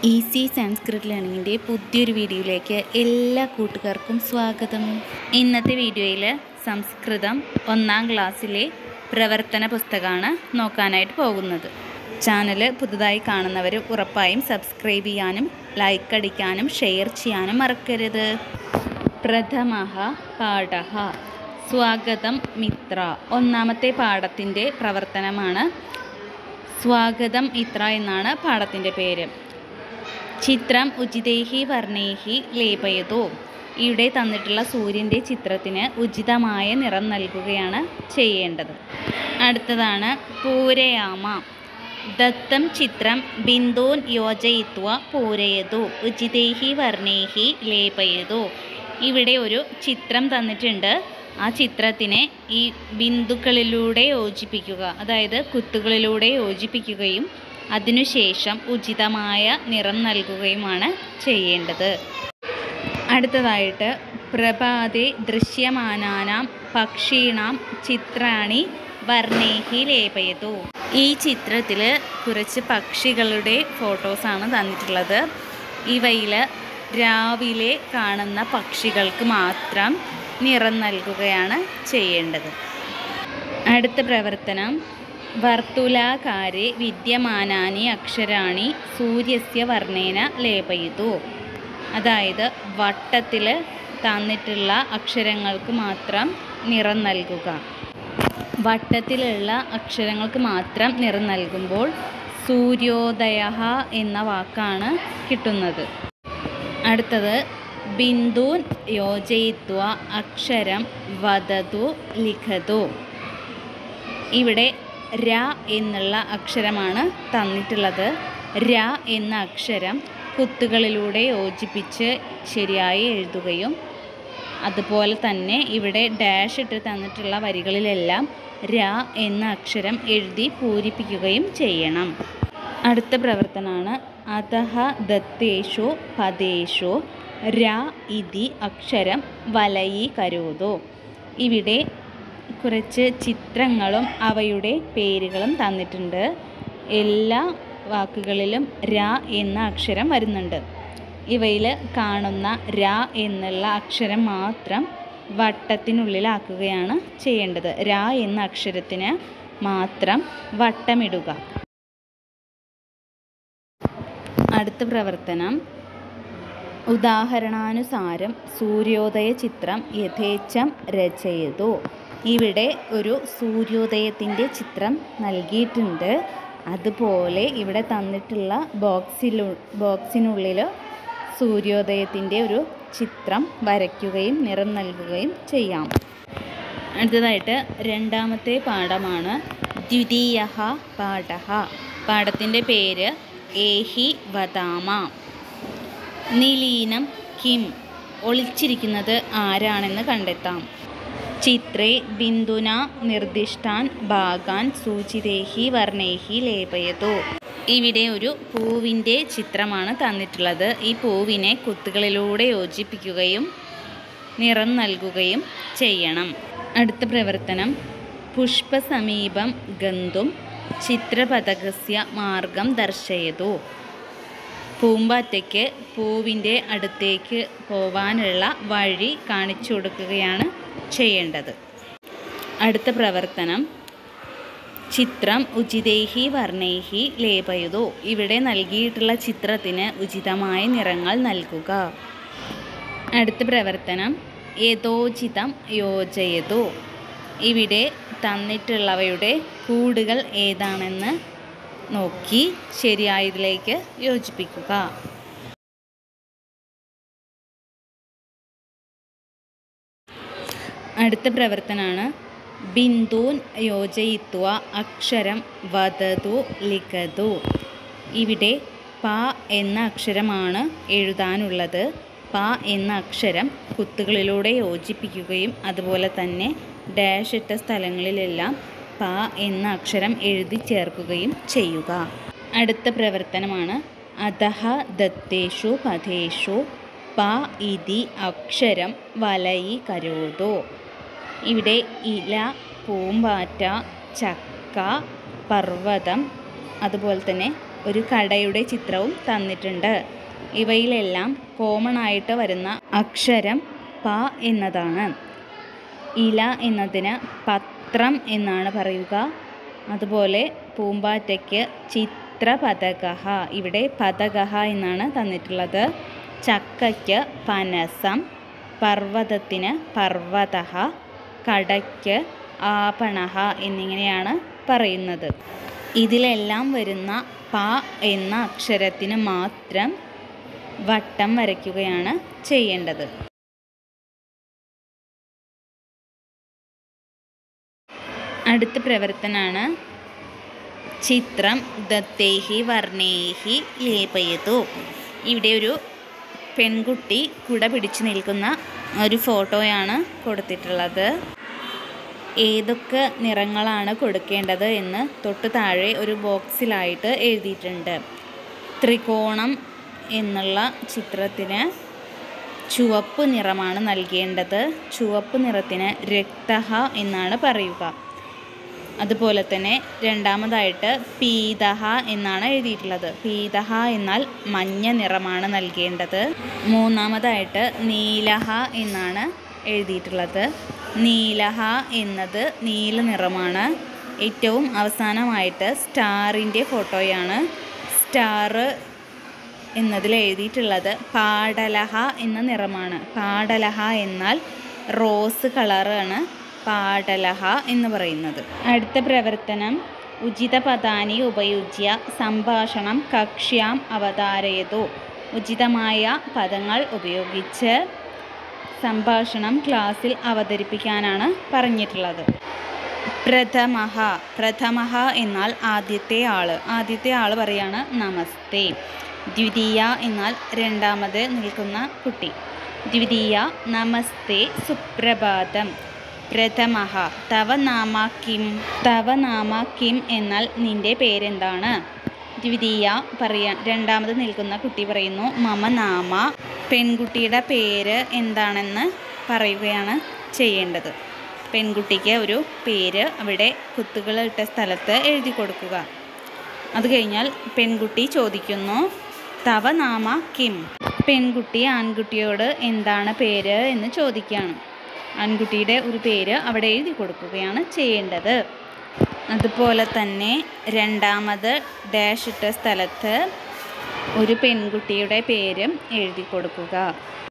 easy Sanskrit ലേണിങ്ങിൻ്റെ പുതിയൊരു വീഡിയോയിലേക്ക് എല്ലാ കൂട്ടുകാർക്കും സ്വാഗതം ഇന്നത്തെ വീഡിയോയിൽ സംസ്കൃതം ഒന്നാം ക്ലാസ്സിലെ പ്രവർത്തന പുസ്തകമാണ് നോക്കാനായിട്ട് പോകുന്നത് ചാനൽ പുതുതായി കാണുന്നവർ ഉറപ്പായും സബ്സ്ക്രൈബ് ചെയ്യാനും ലൈക്ക് അടിക്കാനും ഷെയർ ചെയ്യാനും മറക്കരുത് പ്രഥമ പാഠ സ്വാഗതം മിത്ര ഒന്നാമത്തെ പാഠത്തിൻ്റെ പ്രവർത്തനമാണ് സ്വാഗതം ഇത്ര എന്നാണ് പാഠത്തിൻ്റെ പേര് ചിത്രം ഉചിതൈഹി വർണ്ണൈഹി ലേപയതോ ഇവിടെ തന്നിട്ടുള്ള സൂര്യൻ്റെ ചിത്രത്തിന് ഉചിതമായ നിറം നൽകുകയാണ് ചെയ്യേണ്ടത് അടുത്തതാണ് പൂരയാമ ദത്തം ചിത്രം ബിന്ദൂൻ യോജയിത്വ പൂരയതു ഉചിതൈഹി വർണ്ണൈഹി ലേപയതു ഇവിടെ ഒരു ചിത്രം തന്നിട്ടുണ്ട് ആ ചിത്രത്തിനെ ഈ ബിന്ദുക്കളിലൂടെ യോജിപ്പിക്കുക അതായത് കുത്തുകളിലൂടെ യോജിപ്പിക്കുകയും അതിനുശേഷം ഉചിതമായ നിറം നൽകുകയുമാണ് ചെയ്യേണ്ടത് അടുത്തതായിട്ട് പ്രഭാതെ ദൃശ്യമാനാനാം പക്ഷീണാം ചിത്രാണി വർണ്ണേഹി ലേപയതു ഈ ചിത്രത്തിൽ കുറച്ച് പക്ഷികളുടെ ഫോട്ടോസാണ് തന്നിട്ടുള്ളത് ഇവയിൽ രാവിലെ കാണുന്ന പക്ഷികൾക്ക് മാത്രം നിറം നൽകുകയാണ് ചെയ്യേണ്ടത് അടുത്ത പ്രവർത്തനം വർത്തുലാകാരെ വിദ്യമാനാനി അക്ഷരാണി സൂര്യസ്യ വർണ്ണേന ലേപയിതു അതായത് വട്ടത്തിൽ തന്നിട്ടുള്ള അക്ഷരങ്ങൾക്ക് മാത്രം നിറം നൽകുക വട്ടത്തിലുള്ള അക്ഷരങ്ങൾക്ക് മാത്രം നിറം നൽകുമ്പോൾ സൂര്യോദയ എന്ന വാക്കാണ് കിട്ടുന്നത് അടുത്തത് ബിന്ദൂൻ യോജയിത്വ അക്ഷരം വദതു ലിഖതു ഇവിടെ ര എന്നുള്ള അക്ഷരമാണ് തന്നിട്ടുള്ളത് ര എന്ന അക്ഷരം കുത്തുകളിലൂടെ യോജിപ്പിച്ച് ശരിയായി എഴുതുകയും അതുപോലെ തന്നെ ഇവിടെ ഡാഷ് ഇട്ട് തന്നിട്ടുള്ള വരികളിലെല്ലാം ര എന്ന അക്ഷരം എഴുതി പൂരിപ്പിക്കുകയും ചെയ്യണം അടുത്ത പ്രവർത്തനമാണ് അതഹ ദത്തേഷു പദേഷു ര ഇതി അക്ഷരം വലയി കരോതോ ഇവിടെ കുറച്ച് ചിത്രങ്ങളും അവയുടെ പേരുകളും തന്നിട്ടുണ്ട് എല്ലാ വാക്കുകളിലും ര എന്ന അക്ഷരം വരുന്നുണ്ട് ഇവയിൽ കാണുന്ന ര എന്നുള്ള അക്ഷരം മാത്രം വട്ടത്തിനുള്ളിലാക്കുകയാണ് ചെയ്യേണ്ടത് ര എന്ന അക്ഷരത്തിന് മാത്രം വട്ടമിടുക അടുത്ത പ്രവർത്തനം ഉദാഹരണാനുസാരം സൂര്യോദയ ചിത്രം യഥേച്ഛം രചയതു ഇവിടെ ഒരു സൂര്യോദയത്തിൻ്റെ ചിത്രം നൽകിയിട്ടുണ്ട് അതുപോലെ ഇവിടെ തന്നിട്ടുള്ള ബോക്സിലു ബോക്സിനുള്ളിൽ സൂര്യോദയത്തിൻ്റെ ഒരു ചിത്രം വരയ്ക്കുകയും നിറം നൽകുകയും ചെയ്യാം അടുത്തതായിട്ട് രണ്ടാമത്തെ പാഠമാണ് ദ്വിതീയ പാഠ പാഠത്തിൻ്റെ പേര് ഏഹി വദാമ നിലീനം കിം ഒളിച്ചിരിക്കുന്നത് ആരാണെന്ന് കണ്ടെത്താം ചിത്രേ ബിന്ദുന നിർദ്ദിഷ്ടാൻ ഭാഗാൻ സൂചിതേഹി വർണ്ണേഹി ലേപയതു ഇവിടെ ഒരു പൂവിൻ്റെ ചിത്രമാണ് തന്നിട്ടുള്ളത് ഈ പൂവിനെ കുത്തുകളിലൂടെ യോജിപ്പിക്കുകയും നിറം നൽകുകയും ചെയ്യണം അടുത്ത പ്രവർത്തനം പുഷ്പസമീപം ഗന്ധും ചിത്രപതകസ്യ മാർഗം ദർശയതു പൂമ്പാറ്റയ്ക്ക് പൂവിൻ്റെ അടുത്തേക്ക് പോവാനുള്ള വഴി കാണിച്ചു കൊടുക്കുകയാണ് ചെയ്യേണ്ടത് അടുത്ത പ്രവർത്തനം ചിത്രം ഉചിതൈഹി വർണ്ണൈഹി ലേപയതു ഇവിടെ നൽകിയിട്ടുള്ള ചിത്രത്തിന് ഉചിതമായ നിറങ്ങൾ നൽകുക അടുത്ത പ്രവർത്തനം യഥോചിതം യോജയതു ഇവിടെ തന്നിട്ടുള്ളവയുടെ കൂടുകൾ ഏതാണെന്ന് നോക്കി ശരിയായതിലേക്ക് യോജിപ്പിക്കുക അടുത്ത പ്രവർത്തനമാണ് ബിന്ദൂൻ യോജയിത്വ അക്ഷരം വദതു ലിഖതു ഇവിടെ പ എന്ന അക്ഷരമാണ് എഴുതാനുള്ളത് പ എന്ന അക്ഷരം കുത്തുകളിലൂടെ യോജിപ്പിക്കുകയും അതുപോലെ തന്നെ ഡാഷ് ഇട്ട സ്ഥലങ്ങളിലെല്ലാം പ എന്ന അക്ഷരം എഴുതി ചേർക്കുകയും ചെയ്യുക അടുത്ത പ്രവർത്തനമാണ് അധഹ ദത്തേഷു പഥേഷു പ ഇതി അക്ഷരം വലയി കരോതോ ഇവിടെ ഇല പൂമ്പാറ്റ ചക്ക പർവ്വതം അതുപോലെ തന്നെ ഒരു കടയുടെ ചിത്രവും തന്നിട്ടുണ്ട് ഇവയിലെല്ലാം കോമൺ ആയിട്ട് വരുന്ന അക്ഷരം പ എന്നതാണ് ഇല എന്നതിന് പത്രം എന്നാണ് പറയുക അതുപോലെ പൂമ്പാറ്റയ്ക്ക് ചിത്രപതകഹ ഇവിടെ പതകഹ എന്നാണ് തന്നിട്ടുള്ളത് ചക്കയ്ക്ക് പനസം പർവ്വതത്തിന് പർവ്വതഹ കടയ്ക്ക് ആപണഹ എന്നിങ്ങനെയാണ് പറയുന്നത് ഇതിലെല്ലാം വരുന്ന പ എന്ന അക്ഷരത്തിന് മാത്രം വട്ടം വരയ്ക്കുകയാണ് ചെയ്യേണ്ടത് അടുത്ത പ്രവർത്തനമാണ് ചിത്രം ദത്തേഹി വർണ്ണേഹി ലേപയതു ഇവിടെ ഒരു പെൺകുട്ടി കുട പിടിച്ചു നിൽക്കുന്ന ഒരു ഫോട്ടോയാണ് കൊടുത്തിട്ടുള്ളത് ഏതൊക്കെ നിറങ്ങളാണ് കൊടുക്കേണ്ടത് എന്ന് തൊട്ട് താഴെ ഒരു ബോക്സിലായിട്ട് എഴുതിയിട്ടുണ്ട് ത്രികോണം എന്നുള്ള ചിത്രത്തിന് ചുവപ്പ് നിറമാണ് നൽകേണ്ടത് ചുവപ്പ് നിറത്തിന് രക്തഹ എന്നാണ് പറയുക അതുപോലെ തന്നെ രണ്ടാമതായിട്ട് പീതഹ എന്നാണ് എഴുതിയിട്ടുള്ളത് പീതഹ എന്നാൽ മഞ്ഞ നിറമാണ് നൽകേണ്ടത് മൂന്നാമതായിട്ട് നീലഹ എന്നാണ് എഴുതിയിട്ടുള്ളത് നീലഹ എന്നത് നീല നിറമാണ് ഏറ്റവും അവസാനമായിട്ട് സ്റ്റാറിൻ്റെ ഫോട്ടോയാണ് സ്റ്റാർ എന്നതിൽ എഴുതിയിട്ടുള്ളത് പാടലഹ എന്ന നിറമാണ് പാടലഹ എന്നാൽ റോസ് കളറാണ് പാടലഹ എന്ന് പറയുന്നത് അടുത്ത പ്രവർത്തനം ഉചിത പദാനി ഉപയുജ്യ സംഭാഷണം കക്ഷ്യാം അവതാരയതു ഉചിതമായ പദങ്ങൾ ഉപയോഗിച്ച് സംഭാഷണം ക്ലാസ്സിൽ അവതരിപ്പിക്കാനാണ് പറഞ്ഞിട്ടുള്ളത് പ്രഥമഹ പ്രഥമഹ എന്നാൽ ആദ്യത്തെ ആൾ ആദ്യത്തെ ആൾ പറയാണ് നമസ്തേ ദ്വിതീയ എന്നാൽ രണ്ടാമത് നിൽക്കുന്ന കുട്ടി ദ്വിതീയ നമസ്തേ സുപ്രഭാതം പ്രഥമഹ തവ നാമ കിം തവ നാമ കിം എന്നാൽ നിന്റെ പേരെന്താണ് ദ്വിതീയ പറയാ രണ്ടാമത് നിൽക്കുന്ന കുട്ടി പറയുന്നു മമ നാമ പെൺകുട്ടിയുടെ പേര് എന്താണെന്ന് പറയുകയാണ് ചെയ്യേണ്ടത് പെൺകുട്ടിക്ക് ഒരു പേര് അവിടെ കുത്തുകൾ ഇട്ട സ്ഥലത്ത് എഴുതി കൊടുക്കുക അത് കഴിഞ്ഞാൽ പെൺകുട്ടി ചോദിക്കുന്നു തവ നാമ കിം പെൺകുട്ടി ആൺകുട്ടിയോട് എന്താണ് പേര് എന്ന് ചോദിക്കുകയാണ് ആൺകുട്ടിയുടെ ഒരു പേര് അവിടെ എഴുതി കൊടുക്കുകയാണ് ചെയ്യേണ്ടത് അതുപോലെ തന്നെ രണ്ടാമത് ഡാഷ് ഇട്ട സ്ഥലത്ത് ഒരു പെൺകുട്ടിയുടെ പേരും എഴുതി കൊടുക്കുക